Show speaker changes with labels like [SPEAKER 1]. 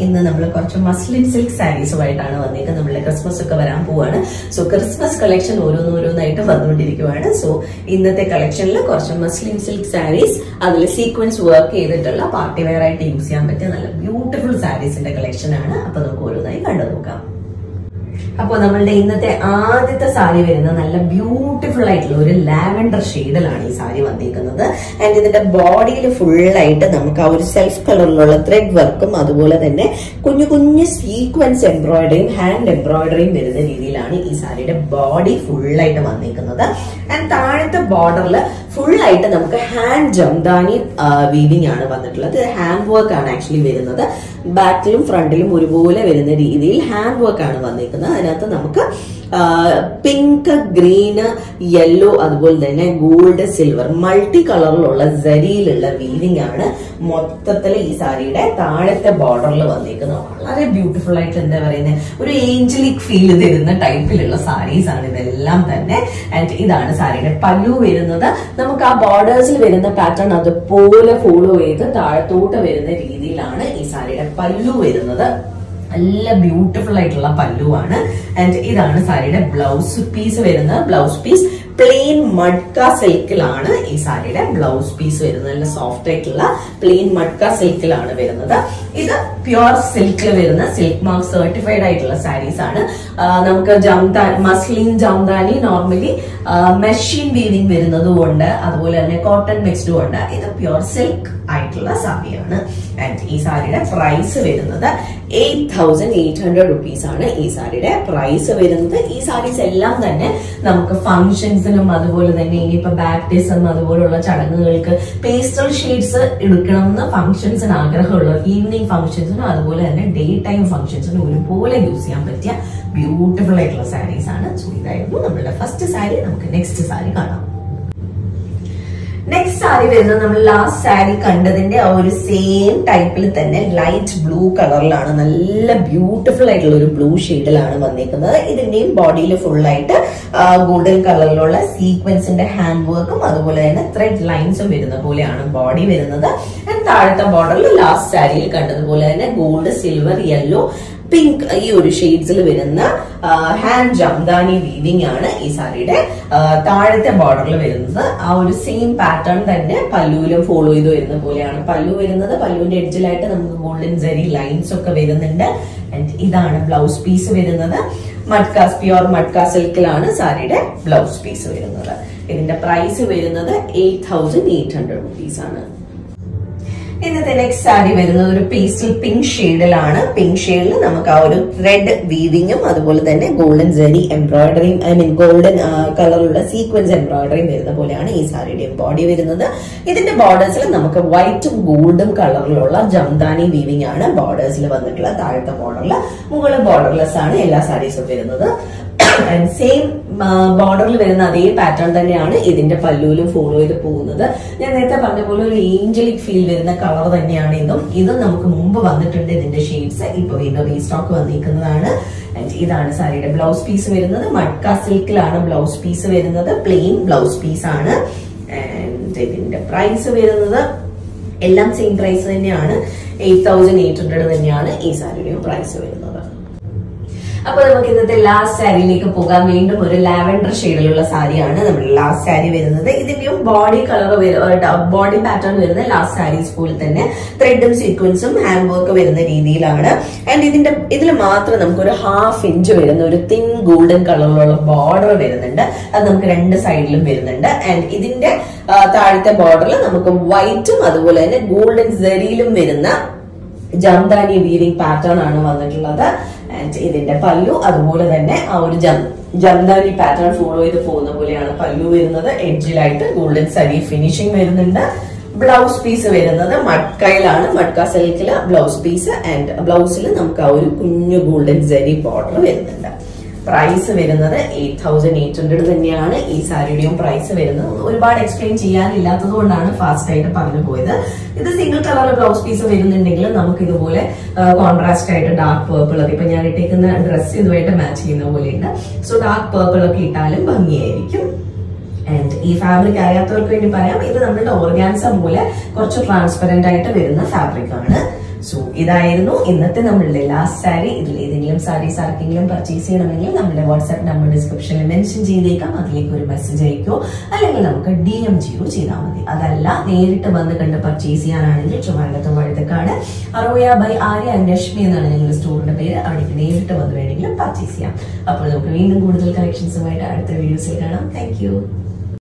[SPEAKER 1] ഇന്ന് നമ്മൾ കുറച്ച് മസ്ലിൻ സിൽക്ക് സാരീസുമായിട്ടാണ് വന്നേക്കുന്നത് നമ്മളുടെ ക്രിസ്മസ് ഒക്കെ വരാൻ പോവാണ് സോ ക്രിസ്മസ് കളക്ഷൻ ഓരോന്നോരോന്നായിട്ട് വന്നുകൊണ്ടിരിക്കുവാണ് സോ ഇന്നത്തെ കളക്ഷനിൽ കുറച്ച് മസ്ലിൻ സിൽക്ക് സാരീസ് അതിൽ സീക്വൻസ് വർക്ക് ചെയ്തിട്ടുള്ള പാർട്ടി വെയർ ആയിട്ട് യൂസ് ചെയ്യാൻ പറ്റിയ നല്ല ബ്യൂട്ടിഫുൾ സാരീസിന്റെ കളക്ഷൻ ആണ് അപ്പൊ നമുക്ക് ഓരോന്നായി കണ്ടു നോക്കാം അപ്പോൾ നമ്മളുടെ ഇന്നത്തെ ആദ്യത്തെ സാരി വരുന്നത് നല്ല ബ്യൂട്ടിഫുൾ ആയിട്ടുള്ള ഒരു ലാവൻഡർ ഷെയ്ഡിലാണ് ഈ സാരി വന്നിരിക്കുന്നത് ആൻഡ് ഇതിന്റെ ബോഡിയിൽ ഫുള്ളായിട്ട് നമുക്ക് ആ ഒരു സെൽഫ് കളറിലുള്ള ത്രെഡ് വർക്കും അതുപോലെ തന്നെ കുഞ്ഞു കുഞ്ഞു സീക്വൻസ് എംബ്രോയിഡറിയും ഹാൻഡ് എംബ്രോയിഡറിയും വരുന്ന രീതിയിലാണ് ഈ സാരിയുടെ ബോഡി ഫുള്ളായിട്ട് വന്നിരിക്കുന്നത് ആൻഡ് താഴത്തെ ബോർഡറിൽ ഫുള്ളായിട്ട് നമുക്ക് ഹാൻഡ് ജംദാനി വീവിംഗ് ആണ് വന്നിട്ടുള്ളത് ഹാൻഡ് വർക്ക് ആണ് ആക്ച്വലി വരുന്നത് ബാക്കിലും ഫ്രണ്ടിലും ഒരുപോലെ വരുന്ന രീതിയിൽ ഹാൻഡ് വർക്ക് ആണ് വന്നിരിക്കുന്നത് അതിനകത്ത് നമുക്ക് പിങ്ക് ഗ്രീന് യെല്ലോ അതുപോലെ തന്നെ ഗോൾഡ് സിൽവർ മൾട്ടി കളറിലുള്ള ജരിയിലുള്ള വീവിംഗ് ആണ് മൊത്തത്തിൽ ഈ സാരിയുടെ താഴത്തെ ബോർഡറിൽ വന്നിരിക്കുന്നത് വളരെ ബ്യൂട്ടിഫുൾ ആയിട്ട് എന്താ പറയുന്നത് ഒരു ഏഞ്ചലിക് ഫീൽ തരുന്ന ടൈപ്പിലുള്ള സാരീസ് ആണ് ഇതെല്ലാം തന്നെ ആൻഡ് ഇതാണ് സാരിയുടെ പല്ലു വരുന്നത് നമുക്ക് ആ ബോർഡേഴ്സിൽ വരുന്ന പാറ്റേൺ അതുപോലെ ഫോളോ ചെയ്ത് താഴത്തോട്ട് വരുന്ന രീതിയിലാണ് ഈ സാരിയുടെ പല്ലു വരുന്നത് നല്ല ബ്യൂട്ടിഫുൾ ആയിട്ടുള്ള പല്ലുവാണ് ആൻഡ് ഇതാണ് സാരിയുടെ ബ്ലൗസ് പീസ് വരുന്നത് ബ്ലൗസ് പീസ് പ്ലെയിൻ മഡ്ക സിൽക്കിലാണ് ഈ സാരിയുടെ ബ്ലൗസ് പീസ് വരുന്നത് നല്ല സോഫ്റ്റ് ആയിട്ടുള്ള പ്ലെയിൻ മഡ്ക സിൽക്കിലാണ് വരുന്നത് ഇത് പ്യുർ സിൽക്കിൽ വരുന്ന സിൽക്ക് മാർക്ക് സർട്ടിഫൈഡ് ആയിട്ടുള്ള സാരീസ് ആണ് നമുക്ക് ജംദാ muslin Jamdani normally machine weaving വരുന്നതും ഉണ്ട് അതുപോലെ തന്നെ കോട്ടൺ മിക്സ്ഡും ഉണ്ട് ഇത് പ്യുർ സിൽക്ക് ആയിട്ടുള്ള സാരിയാണ് ആൻഡ് ഈ സാരിയുടെ പ്രൈസ് വരുന്നത് eight thousand eight hundred rupees ആണ് ഈ സാരിയുടെ പ്രൈസ് വരുന്നത് ഈ സാരീസ് എല്ലാം തന്നെ നമുക്ക് ഫംഗ്ഷൻസിനും അതുപോലെ തന്നെ ഇനിയിപ്പോ ബാപ്റ്റിസം അതുപോലുള്ള ചടങ്ങുകൾക്ക് പേസ്റ്റൽ ഷെയ്ഡ്സ് എടുക്കണമെന്ന് ഫംഗ്ഷൻസിന് ആഗ്രഹമുള്ള ഈവനിങ് ഫംഗ്ഷൻസിനും അതുപോലെ തന്നെ ഡേ ടൈം ഫംഗ്ഷൻസിനും ഒരുപോലെ യൂസ് ചെയ്യാൻ പറ്റിയ ബ്യൂട്ടിഫുൾ ആയിട്ടുള്ള സാരീസ് ആണ് സോ ഇതായിരുന്നു നമ്മളുടെ ഫസ്റ്റ് സാരി നമുക്ക് നെക്സ്റ്റ് സാരി കാണാം നെക്സ്റ്റ് സാരി വരുന്നത് നമ്മൾ ലാസ്റ്റ് സാരി കണ്ടതിന്റെ ആ ഒരു സെയിം ടൈപ്പിൽ തന്നെ ലൈറ്റ് ബ്ലൂ കളറിലാണ് നല്ല ബ്യൂട്ടിഫുൾ ആയിട്ടുള്ള ഒരു ബ്ലൂ ഷെയ്ഡിലാണ് വന്നിരിക്കുന്നത് ഇതിന്റെയും ബോഡിയിൽ ഫുൾ ആയിട്ട് ഗോൾഡൻ കളറിലുള്ള സീക്വൻസിന്റെ ഹാൻഡ് വർക്കും അതുപോലെ തന്നെ ത്രെഡ് ലൈൻസും വരുന്ന പോലെയാണ് ബോഡി വരുന്നത് ആൻഡ് താഴത്തെ ബോർഡറിൽ ലാസ്റ്റ് സാരിയിൽ കണ്ടതുപോലെ തന്നെ ഗോൾഡ് സിൽവർ യെല്ലോ പിങ്ക് ഈ ഒരു ഷെയ്ഡ്സിൽ വരുന്ന ഹാൻഡ് ജംദാനി വീവിംഗ് ആണ് ഈ സാരിയുടെ താഴത്തെ ബോർഡറിൽ വരുന്നത് ആ ഒരു സെയിം പാറ്റേൺ തന്നെ പല്ലുവിലും ഫോളോ ചെയ്ത് വരുന്ന പോലെയാണ് പല്ലു വരുന്നത് പല്ലുവിന്റെ എഡ്ജിലായിട്ട് നമുക്ക് ഗോൾഡൻ ജെറി ലൈൻസ് ഒക്കെ വരുന്നുണ്ട് ആൻഡ് ഇതാണ് ബ്ലൗസ് പീസ് വരുന്നത് മഡ്കാസ് പ്യുവർ മഡ്കാ സിൽക്കിലാണ് സാരിയുടെ ബ്ലൗസ് പീസ് വരുന്നത് ഇതിന്റെ പ്രൈസ് വരുന്നത് eight thousand eight hundred rupees ആണ് ഇന്നത്തെ നെക്സ്റ്റ് സാരി വരുന്നത് ഒരു പേസ്റ്റൽ പിങ്ക് ഷെയ്ഡിലാണ് പിങ്ക് ഷെയ്ഡിൽ നമുക്ക് ആ ഒരു ത്രെഡ് വീവിങ്ങും അതുപോലെ തന്നെ ഗോൾഡൻ ജെറി എംബ്രോയിഡറിയും ഐ മീൻ ഗോൾഡൻ കളറുള്ള സീക്വൻസ് എംബ്രോയിഡറിയും വരുന്ന പോലെയാണ് ഈ സാരിയുടെ ബോഡി വരുന്നത് ഇതിന്റെ ബോർഡേഴ്സിൽ നമുക്ക് വൈറ്റും ഗോൾഡും കളറിലുള്ള ജംദാനി വീവിംഗ് ആണ് ബോർഡേഴ്സിൽ വന്നിട്ടുള്ള താഴത്തെ ബോർഡറിൽ മുകളിൽ ബോർഡർലെസ് ആണ് എല്ലാ സാരീസും വരുന്നത് സെയിം ബോർഡറിൽ വരുന്ന അതേ പാറ്റേൺ തന്നെയാണ് ഇതിന്റെ പല്ലുവിലും ഫോളോ ചെയ്ത് പോകുന്നത് ഞാൻ നേരത്തെ പറഞ്ഞ പോലെ ഒരു ഏഞ്ചലിക് ഫീൽ വരുന്ന കളർ തന്നെയാണ് ഇതും ഇതും നമുക്ക് മുമ്പ് വന്നിട്ടുണ്ട് ഇതിന്റെ ഷെയ്ഡ്സ് ഇപ്പൊ വീണ്ടും റീസ്റ്റോക്ക് വന്നിരിക്കുന്നതാണ് ഇതാണ് സാരിയുടെ ബ്ലൗസ് പീസ് വരുന്നത് മഡ്ക സിൽക്കിലാണ് ബ്ലൗസ് പീസ് വരുന്നത് പ്ലെയിൻ ബ്ലൗസ് പീസ് ആണ് ആൻഡ് ഇതിന്റെ പ്രൈസ് വരുന്നത് എല്ലാം സെയിം പ്രൈസ് തന്നെയാണ് എയ്റ്റ് തൗസൻഡ് എയ്റ്റ് ഹൺഡ്രഡ് തന്നെയാണ് ഈ സാരിയുടെയും പ്രൈസ് വരുന്നത് അപ്പൊ നമുക്ക് ഇന്നത്തെ ലാസ്റ്റ് സാരിയിലേക്ക് പോകാം വീണ്ടും ഒരു ലാവൻഡർ ഷെയ്ഡിലുള്ള സാരിയാണ് നമ്മുടെ ലാസ്റ്റ് സാരി വരുന്നത് ഇതിന്റെയും ബോഡി കളർ ബോഡി പാറ്റേൺ വരുന്ന ലാസ്റ്റ് സാരീസ് പോലെ തന്നെ ത്രെഡും സീക്വൻസും ഹാൻഡ് വർക്ക് വരുന്ന രീതിയിലാണ് ആൻഡ് ഇതിന്റെ ഇതിൽ മാത്രം നമുക്ക് ഒരു ഹാഫ് ഇഞ്ച് വരുന്ന ഒരു തിൻ ഗോൾഡൻ കളറിലുള്ള ബോർഡർ വരുന്നുണ്ട് അത് നമുക്ക് രണ്ട് സൈഡിലും വരുന്നുണ്ട് ആൻഡ് ഇതിന്റെ താഴത്തെ ബോർഡറിൽ നമുക്ക് വൈറ്റും അതുപോലെ തന്നെ ഗോൾഡൻ സെറിയിലും വരുന്ന ജംദാനി വീവിംഗ് പാറ്റേൺ ആണ് വന്നിട്ടുള്ളത് ആൻഡ് ഇതിന്റെ പല്ലു അതുപോലെ തന്നെ ആ ഒരു ജം ജംദാനി പാറ്റേൺ ഫോളോ ചെയ്ത് പോകുന്ന പോലെയാണ് പല്ലു വരുന്നത് എഡ്ജിലായിട്ട് ഗോൾഡൻ സരി ഫിനിഷിംഗ് വരുന്നുണ്ട് ബ്ലൗസ് പീസ് വരുന്നത് മഡ്കയിലാണ് മഡ്ക സിൽക്കില് ബ്ലൗസ് പീസ് ആൻഡ് ബ്ലൗസിൽ നമുക്ക് ആ ഒരു കുഞ്ഞു ഗോൾഡൻ ജരി ബോർഡർ വരുന്നുണ്ട് പ്രൈസ് വരുന്നത് എയ്റ്റ് തൗസൻഡ് എയ്റ്റ് ഹൺഡ്രഡ് തന്നെയാണ് ഈ സാരിയുടെയും പ്രൈസ് വരുന്നത് ഒരുപാട് എക്സ്പ്ലെയിൻ ചെയ്യാനില്ലാത്തത് കൊണ്ടാണ് ഫാസ്റ്റ് ആയിട്ട് പറഞ്ഞു പോയത് ഇത് സിംഗിൾ കളർ ബ്ലൗസ് പീസ് വരുന്നുണ്ടെങ്കിൽ നമുക്ക് ഇതുപോലെ കോൺട്രാസ്റ്റ് ആയിട്ട് ഡാർക്ക് പേർപ്പിൾ ഒക്കെ ഇപ്പൊ ഞാൻ ഇട്ടേക്കുന്ന ഡ്രസ്സ് ഇതുമായിട്ട് മാച്ച് ചെയ്യുന്ന പോലെയുണ്ട് സോ ഡാർക്ക് പേർപ്പിൾ ഒക്കെ ഇട്ടാലും ഭംഗിയായിരിക്കും ആൻഡ് ഈ ഫാബ്രിക് അറിയാത്തവർക്ക് വേണ്ടി പറയാം ഇത് നമ്മുടെ ഓർഗാൻസ പോലെ കുറച്ച് ട്രാൻസ്പെറന്റ് ആയിട്ട് വരുന്ന ഫാബ്രിക് ആണ് സോ ഇതായിരുന്നു ഇന്നത്തെ നമ്മളുടെ ലാസ്റ്റ് സാരി ഇതിൽ ഏതെങ്കിലും സാരീസ് ആർക്കെങ്കിലും പർച്ചേസ് ചെയ്യണമെങ്കിൽ നമ്മുടെ വാട്സ്ആപ്പ് നമ്പർ ഡിസ്ക്രിപ്ഷനിൽ മെൻഷൻ ചെയ്തേക്കാം അതിലേക്ക് ഒരു മെസ്സേജ് അയക്കോ അല്ലെങ്കിൽ നമുക്ക് ഡി എം ജിയോ ചെയ്താൽ മതി അതല്ല നേരിട്ട് വന്ന് കണ്ട് പർച്ചേസ് ചെയ്യാനാണെങ്കിൽ ചുമരകത്ത് വഴുതക്കാട് അറോയ ബൈ ആര്യ ആൻഡ് രശ്മി എന്നാണ് ഞങ്ങളുടെ സ്റ്റോറിന്റെ പേര് അവിടേക്ക് നേരിട്ട് വന്ന് വേണമെങ്കിലും പർച്ചേസ് ചെയ്യാം അപ്പോൾ നമുക്ക് വീണ്ടും കൂടുതൽ കളക്ഷൻസുമായിട്ട് അടുത്ത വീഡിയോസിൽ കാണാം താങ്ക്